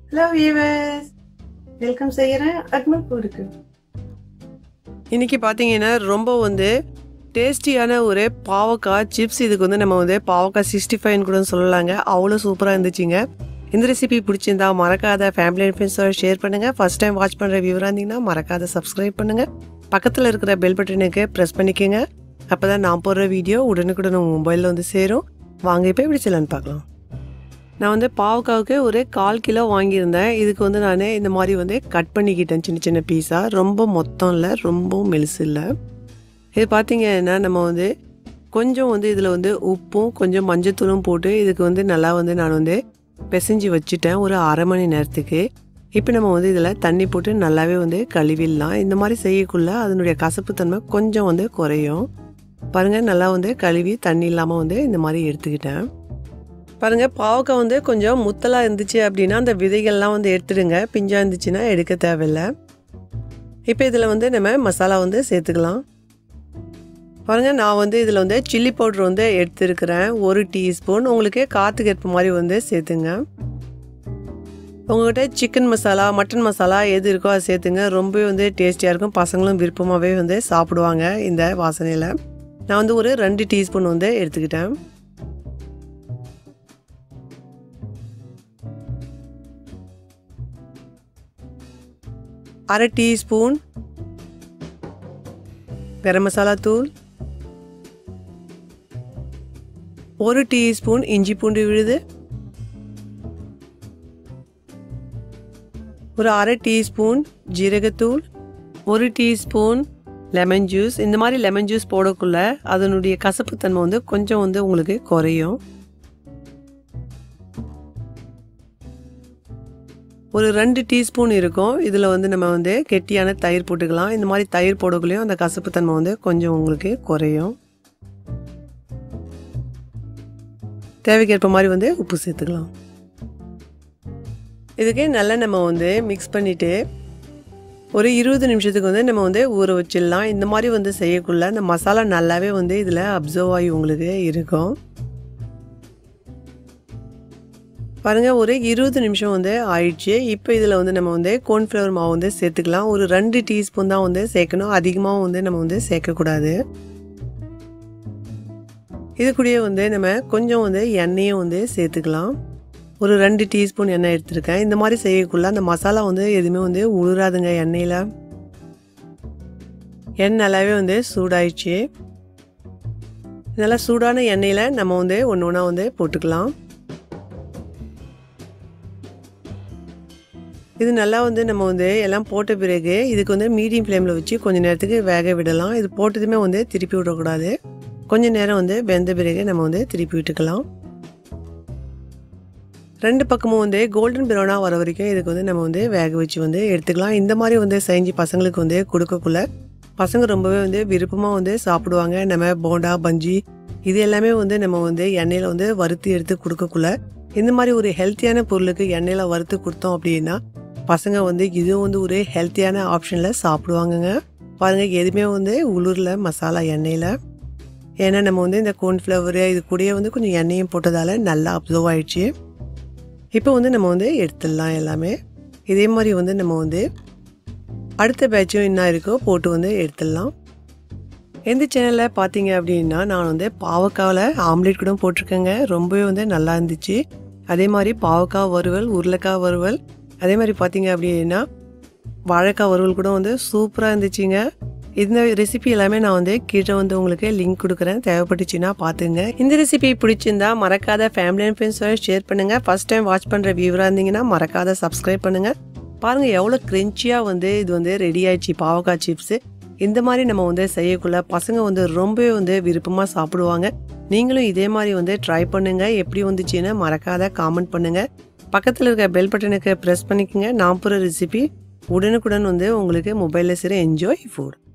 hello viewers welcome செய்கிறேன் அக்மல் ஃபுட்டுக்கு இன்னைக்கு பார்த்தீங்கன்னா ரொம்ப வந்து டேஸ்டியான ஒரு பாவக்காய் சிப்ஸ் இதுக்கு வந்து நம்ம வந்து பாவக்காய் சிக்ஸ்டி ஃபைவ்னு கூட சொல்லலாங்க அவ்வளோ சூப்பராக இருந்துச்சுங்க இந்த ரெசிபி பிடிச்சிருந்தா மறக்காத ஃபேமிலி அண்ட் ஃப்ரெண்ட்ஸோட ஷேர் பண்ணுங்கள் ஃபர்ஸ்ட் டைம் வாட்ச் பண்ணுற வியூவராக இருந்தீங்கன்னா மறக்காத சப்ஸ்கிரைப் பண்ணுங்கள் பக்கத்தில் இருக்கிற பெல் பட்டனுக்கு ப்ரெஸ் பண்ணிக்கோங்க அப்போ தான் நான் போடுற வீடியோ உடனுக்குடன் உங்கள் மொபைலில் வந்து சேரும் வாங்க இப்போ எப்படி செய்யலான்னு பார்க்கலாம் நான் வந்து பாவக்காவுக்கு ஒரு கால் கிலோ வாங்கியிருந்தேன் இதுக்கு வந்து நான் இந்த மாதிரி வந்து கட் பண்ணிக்கிட்டேன் சின்ன சின்ன பீஸாக ரொம்ப மொத்தம் இல்லை ரொம்பவும் மெலிசு இல்லை இது பார்த்தீங்கன்னா நம்ம வந்து கொஞ்சம் வந்து இதில் வந்து உப்பும் கொஞ்சம் மஞ்சத்தூளும் போட்டு இதுக்கு வந்து நல்லா வந்து நான் வந்து பிசைஞ்சு வச்சுட்டேன் ஒரு அரை மணி நேரத்துக்கு இப்போ நம்ம வந்து இதில் தண்ணி போட்டு நல்லாவே வந்து கழுவிடலாம் இந்த மாதிரி செய்யக்குள்ள அதனுடைய கசப்புத்தன்மை கொஞ்சம் வந்து குறையும் பாருங்கள் நல்லா வந்து கழுவி தண்ணி இல்லாமல் வந்து இந்த மாதிரி எடுத்துக்கிட்டேன் பாருங்கள் பாவக்காய் வந்து கொஞ்சம் முத்தலாக இருந்துச்சு அப்படின்னா அந்த விதைகள்லாம் வந்து எடுத்துடுங்க பிஞ்சாக இருந்துச்சுன்னா எடுக்க தேவையில்லை இப்போ இதில் வந்து நம்ம மசாலா வந்து சேர்த்துக்கலாம் பாருங்கள் நான் வந்து இதில் வந்து சில்லி பவுடர் வந்து எடுத்துருக்கிறேன் ஒரு டீஸ்பூன் உங்களுக்கு காற்றுக்கு ஏற்ப மாதிரி வந்து சேர்த்துங்க உங்கள்கிட்ட சிக்கன் மசாலா மட்டன் மசாலா எது இருக்கோ அதை சேர்த்துங்க ரொம்பவே வந்து டேஸ்டியாக இருக்கும் பசங்களும் விருப்பமாகவே வந்து சாப்பிடுவாங்க இந்த வாசனையில் நான் வந்து ஒரு ரெண்டு டீஸ்பூன் வந்து எடுத்துக்கிட்டேன் அரை டீஸ்பூன் கரம் மசாலா தூள் ஒரு டீஸ்பூன் இஞ்சி பூண்டு விழுது ஒரு அரை டீஸ்பூன் ஜீரகத்தூள் ஒரு டீஸ்பூன் லெமன் ஜூஸ் இந்த மாதிரி லெமன் ஜூஸ் போடக்குள்ள அதனுடைய கசப்புத்தன்மை வந்து கொஞ்சம் வந்து உங்களுக்கு குறையும் ஒரு ரெண்டு டீஸ்பூன் இருக்கும் இதில் வந்து நம்ம வந்து கெட்டியான தயிர் போட்டுக்கலாம் இந்த மாதிரி தயிர் போடக்குள்ளேயும் அந்த கசப்புத்தன்மை வந்து கொஞ்சம் உங்களுக்கு குறையும் தேவைக்கேற்ப மாதிரி வந்து உப்பு சேர்த்துக்கலாம் இதுக்கு நல்லா நம்ம வந்து மிக்ஸ் பண்ணிவிட்டு ஒரு இருபது நிமிஷத்துக்கு வந்து நம்ம வந்து ஊற வச்சிடலாம் இந்த மாதிரி வந்து செய்யக்குள்ள இந்த மசாலா நல்லாவே வந்து இதில் அப்சர்வ் ஆகி உங்களுக்கு இருக்கும் பாருங்கள் ஒரு இருபது நிமிஷம் வந்து ஆயிடுச்சு இப்போ இதில் வந்து நம்ம வந்து கோர்ன்ஃப்ளவர் மாவு வந்து சேர்த்துக்கலாம் ஒரு ரெண்டு டீஸ்பூன் தான் வந்து சேர்க்கணும் அதிகமாக வந்து நம்ம வந்து சேர்க்கக்கூடாது இது கூடயே வந்து நம்ம கொஞ்சம் வந்து எண்ணெயும் வந்து சேர்த்துக்கலாம் ஒரு ரெண்டு டீஸ்பூன் எண்ணெய் எடுத்திருக்கேன் இந்த மாதிரி செய்யக்குள்ள அந்த மசாலா வந்து எதுவுமே வந்து உழுறாதுங்க எண்ணெயில் எண்ணெய் நல்லாவே வந்து சூடாயிடுச்சு நல்லா சூடான எண்ணெயில் நம்ம வந்து ஒன்று ஒன்றா வந்து போட்டுக்கலாம் இது நல்லா வந்து நம்ம வந்து எல்லாம் போட்ட பிறகு இதுக்கு வந்து மீடியம் ஃப்ளேமில் வச்சு கொஞ்சம் நேரத்துக்கு வேக விடலாம் இது போட்டதுமே வந்து திருப்பி விடக்கூடாது கொஞ்சம் நேரம் வந்து வெந்த பிறகு நம்ம வந்து திருப்பி விட்டுக்கலாம் ரெண்டு பக்கமும் வந்து கோல்டன் ப்ரௌனாக வர வரைக்கும் இதுக்கு வந்து நம்ம வந்து வேக வச்சு வந்து எடுத்துக்கலாம் இந்த மாதிரி வந்து செஞ்சு பசங்களுக்கு வந்து கொடுக்கக்குள்ள பசங்க ரொம்பவே வந்து விருப்பமாக வந்து சாப்பிடுவாங்க நம்ம போண்டா பஞ்சி இது எல்லாமே வந்து நம்ம வந்து எண்ணெயில் வந்து வறுத்து எடுத்து கொடுக்கக்குள்ள இந்த மாதிரி ஒரு ஹெல்த்தியான பொருளுக்கு எண்ணெயில் வறுத்து கொடுத்தோம் அப்படின்னா பசங்க வந்து இதுவும் வந்து ஒரு ஹெல்த்தியான ஆப்ஷனில் சாப்பிடுவாங்கங்க பாருங்கள் எதுவுமே வந்து உளுரில் மசாலா எண்ணெயில் ஏன்னா நம்ம வந்து இந்த கோர்ன்ஃப்ளவரு இது கூடயே வந்து கொஞ்சம் எண்ணெயும் போட்டதால் நல்லா அப்சர்வ் ஆயிடுச்சு இப்போ வந்து நம்ம வந்து எடுத்துடலாம் எல்லாமே இதே மாதிரி வந்து நம்ம வந்து அடுத்த பேட்சும் என்ன இருக்கோ போட்டு வந்து எடுத்துடலாம் எந்த சேனலில் பார்த்தீங்க அப்படின்னா நான் வந்து பாவக்காவில் ஆம்லேட் கூட போட்டிருக்கேங்க ரொம்பவே வந்து நல்லா இருந்துச்சு அதே மாதிரி பாவக்காய் வறுவல் உருளைக்காய் வறுவல் அதே மாதிரி பார்த்தீங்க அப்படின்னா வாழைக்காய் வறுவல் கூட வந்து சூப்பராக இருந்துச்சுங்க இந்த ரெசிபி எல்லாமே நான் வந்து கீழே வந்து உங்களுக்கு லிங்க் கொடுக்குறேன் தேவைப்பட்டுச்சுன்னா பார்த்துங்க இந்த ரெசிபி பிடிச்சிருந்தா மறக்காத ஃபேமிலி அண்ட் ஃப்ரெண்ட்ஸோட ஷேர் பண்ணுங்கள் ஃபஸ்ட் டைம் வாட்ச் பண்ணுற வியூவராக இருந்தீங்கன்னா மறக்காத சப்ஸ்கிரைப் பண்ணுங்கள் பாருங்கள் எவ்வளோ க்ரென்ச்சியாக வந்து இது வந்து ரெடி ஆயிடுச்சு பாவக்காய் சிப்ஸு இந்த மாதிரி நம்ம வந்து செய்யக்குள்ள பசங்க வந்து ரொம்பவே வந்து விருப்பமாக சாப்பிடுவாங்க நீங்களும் இதே மாதிரி வந்து ட்ரை பண்ணுங்கள் எப்படி வந்துச்சுன்னு மறக்காத காமெண்ட் பண்ணுங்கள் பக்கத்தில் இருக்க பெல் பட்டனுக்கு ப்ரெஸ் பண்ணிக்கோங்க நான் போகிற ரெசிபி உடனுக்குடன் வந்து உங்களுக்கு மொபைலில் சரி என்ஜாய் ஃபுட்